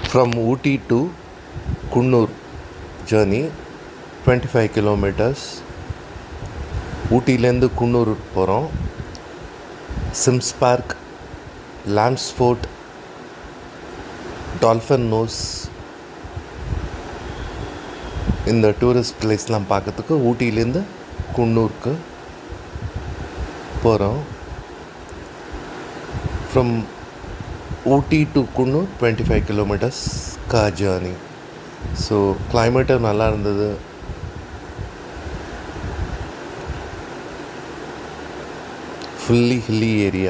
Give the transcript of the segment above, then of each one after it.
from Ooty to Kunnur journey 25 kilometers ஊட்டிலேருந்து குன்னூர் போகிறோம் Sims Park Lamb's Fort Dolphin Nose இந்த tourist பிளேஸ்லாம் பார்க்கறதுக்கு ஊட்டிலேருந்து குன்னூருக்கு போகிறோம் from Ooty to Coonoor twenty five kilometers கா ஜேர்னி ஸோ கிளைமேட்டும் நல்லா இருந்தது ஃபுல்லி ஹில்லி ஏரியா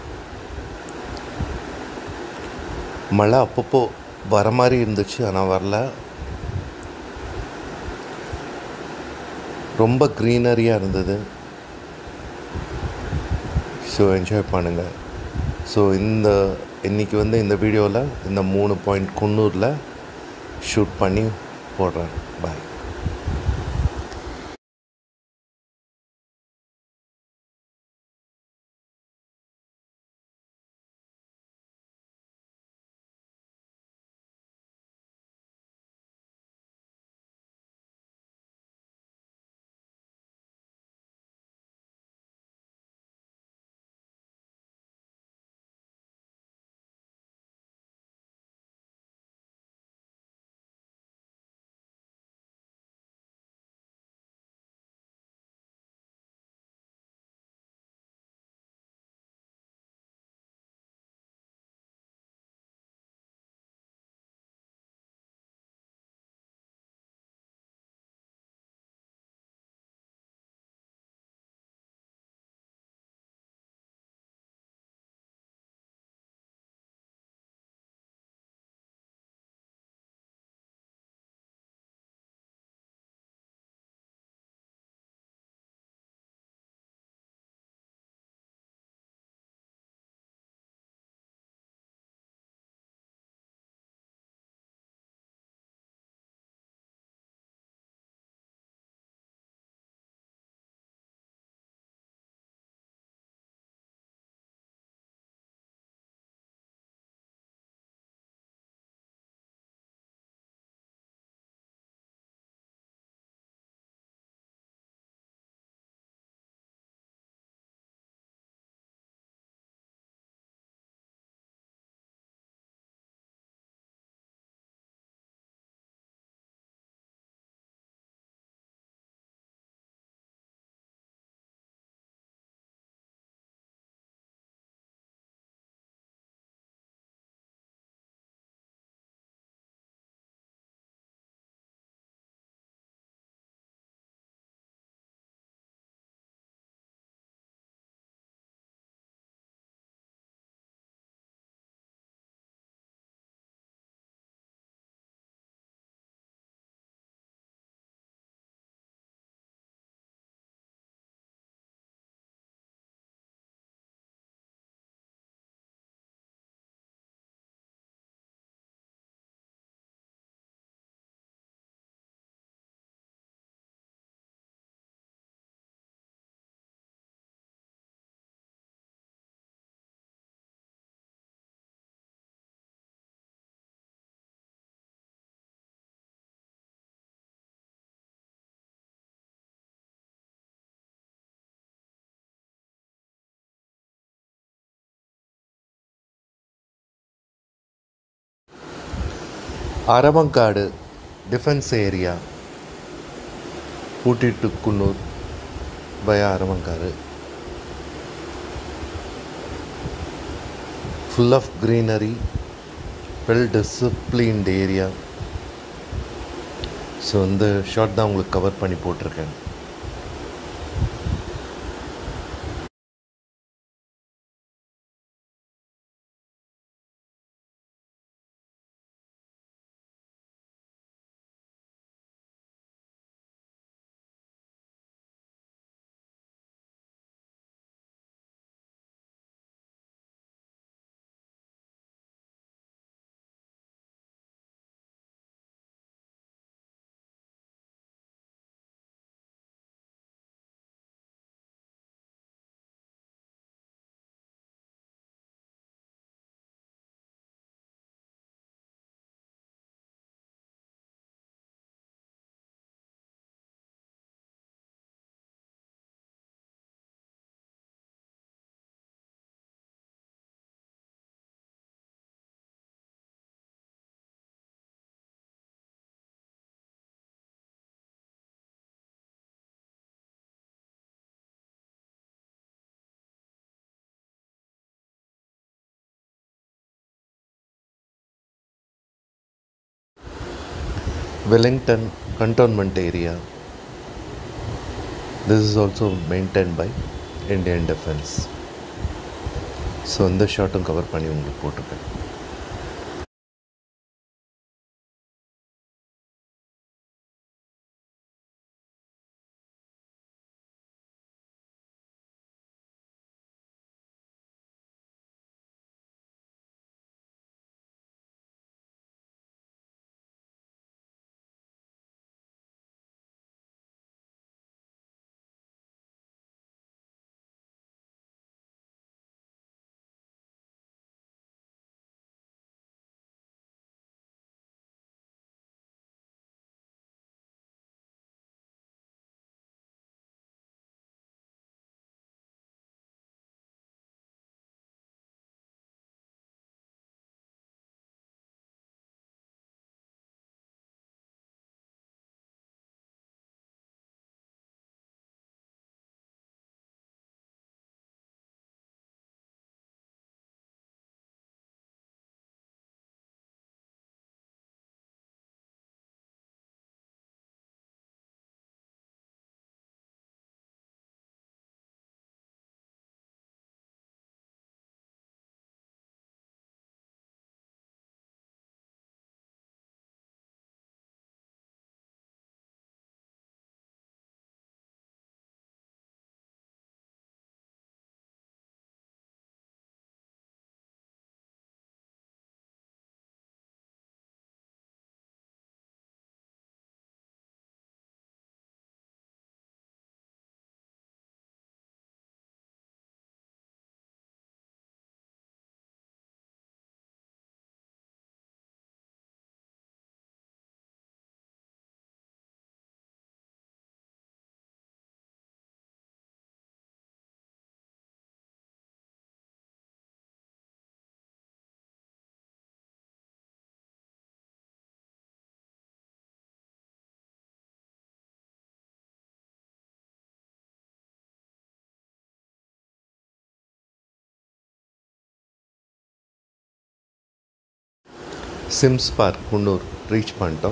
மழை அப்பப்போ வர மாதிரி இருந்துச்சு ஆனால் வரல ரொம்ப க்ரீனரியாக இருந்தது ஸோ என்ஜாய் பண்ணுங்கள் ஸோ இந்த இன்றைக்கி வந்து இந்த வீடியோவில் இந்த மூணு பாயிண்ட் குன்னூரில் ஷூட் பண்ணி போடுறேன் by Aruvankadu defence area Ooty to Coonoor via Aruvankadu full of greenery well disciplined area so இந்த ஷார்ட் தான் உங்களுக்கு கவர் பண்ணி போட்டிருக்கேன் Wellington cantonment area. This is also maintained by Indian Defense. So இந்த ஷார்ட்டும் கவர் பண்ணி உங்களுக்கு போட்டிருக்கேன் சிம்ஸ் பார்க் குன்னூர் ரீச் பண்ணிட்டோம்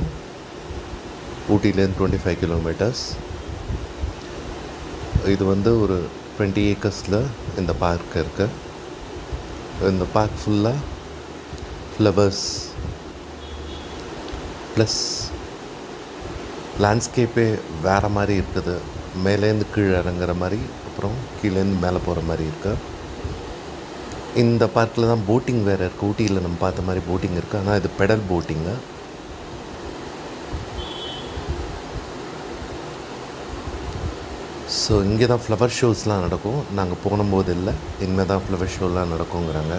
ஊட்டிலேருந்து டுவெண்ட்டி ஃபைவ் கிலோமீட்டர்ஸ் இது வந்து ஒரு டுவெண்ட்டி ஏக்கர்ஸில் இந்த பார்க் இருக்குது இந்த பார்க் ஃபுல்லாக ஃப்ளவர்ஸ் ப்ளஸ் லேண்ட்ஸ்கேப்பே வேறு மாதிரி இருக்குது மேலேருந்து கீழே இறங்குற மாதிரி அப்புறம் கீழேருந்து மேலே போகிற மாதிரி இருக்குது இந்த பார்க்கில் தான் போட்டிங் வேறு இருக்குது ஊட்டியில் நம்ம பார்த்த மாதிரி போட்டிங் இருக்குது ஆனால் இது பெடல் போட்டிங்கு ஸோ இங்கே தான் ஃப்ளவர் ஷோஸ்லாம் நடக்கும் நாங்கள் போகும்போது இல்லை இனிமேல் தான் ஃப்ளவர் ஷோலாம் நடக்குங்கிறாங்க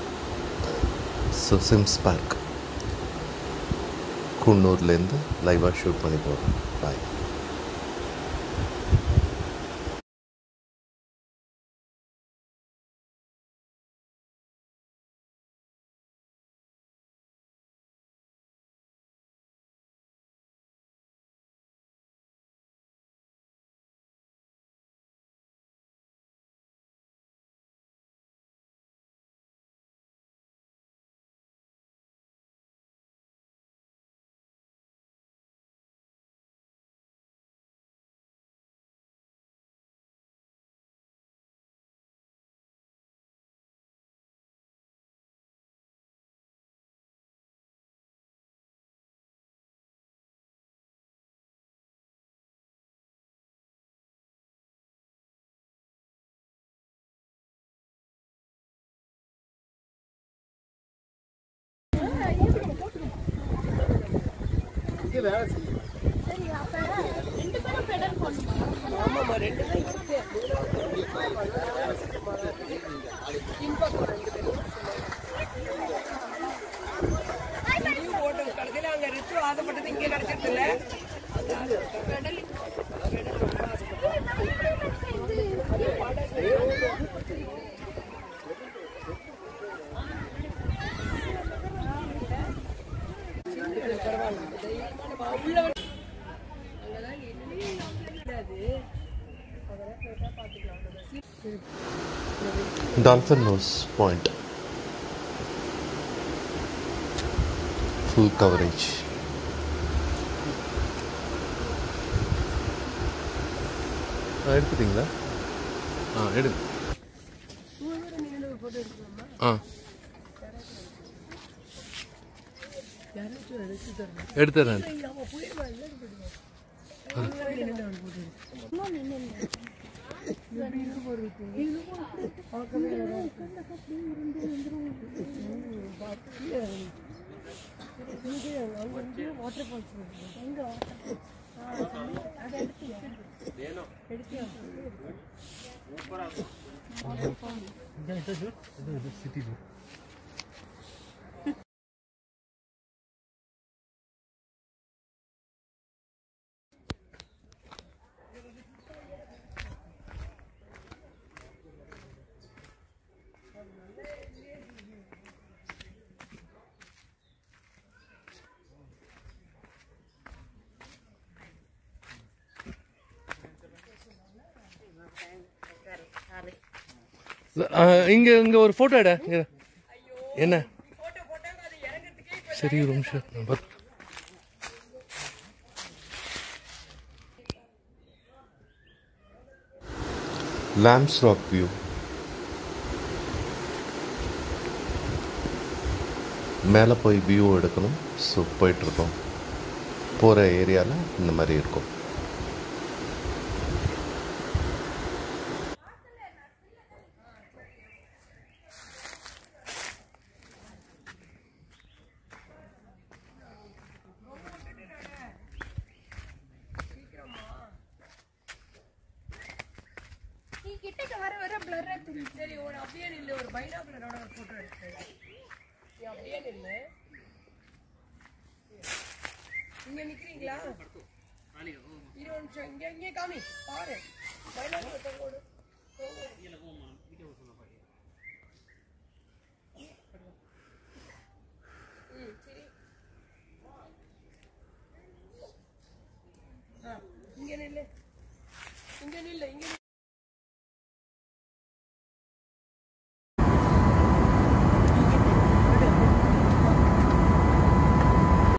ஸோ சிம்ஸ் பார்க் குன்னூர்லேருந்து லைவாக ஷூட் பண்ணி போகிறோம் பாய் கடைசியில் அங்கே ரித்து ஆசைப்பட்டது இங்கே கிடைச்சிட்டு இல்லை Dolphin Nose Point. Full coverage. ஆ எடுத்துட்டீங்களா ஆ எடு போட்டோ எடுக்கலாமா ஆ யாராச்சும் எடுத்து தரணும் எடுத்துறேன் அவன் போயிடுவா இல்லை போட்டோ வாட்டர் ஃபால்ஸ் எங்க இங்க இங்க ஒரு போட்டோ எட இங்க. என்ன சரி ஒரு நிமிஷம் நான் பாத்து- லாம்ஸ் ராக் வியூ மேலே போய் வியூ எடுக்கணும் ஸோ போயிட்டுருக்கோம் போகிற ஏரியாவில் இந்த மாதிரி இருக்கும் நீ கிட்டக்க வர வர பிளர்ரா தெரியும் சரி ஒரு அப்படியே நில்லு ஒரு பைனாகுலரோட ஒரு போட்டோ எடுத்து நீ அப்படியே நில்லு இங்க நிக்கிறீங்களா இரு ஒரு நிமிஷம் இங்க இங்கே காமி பாரு பைனாகுலர் தொங்க விடு. தொங்க விடு.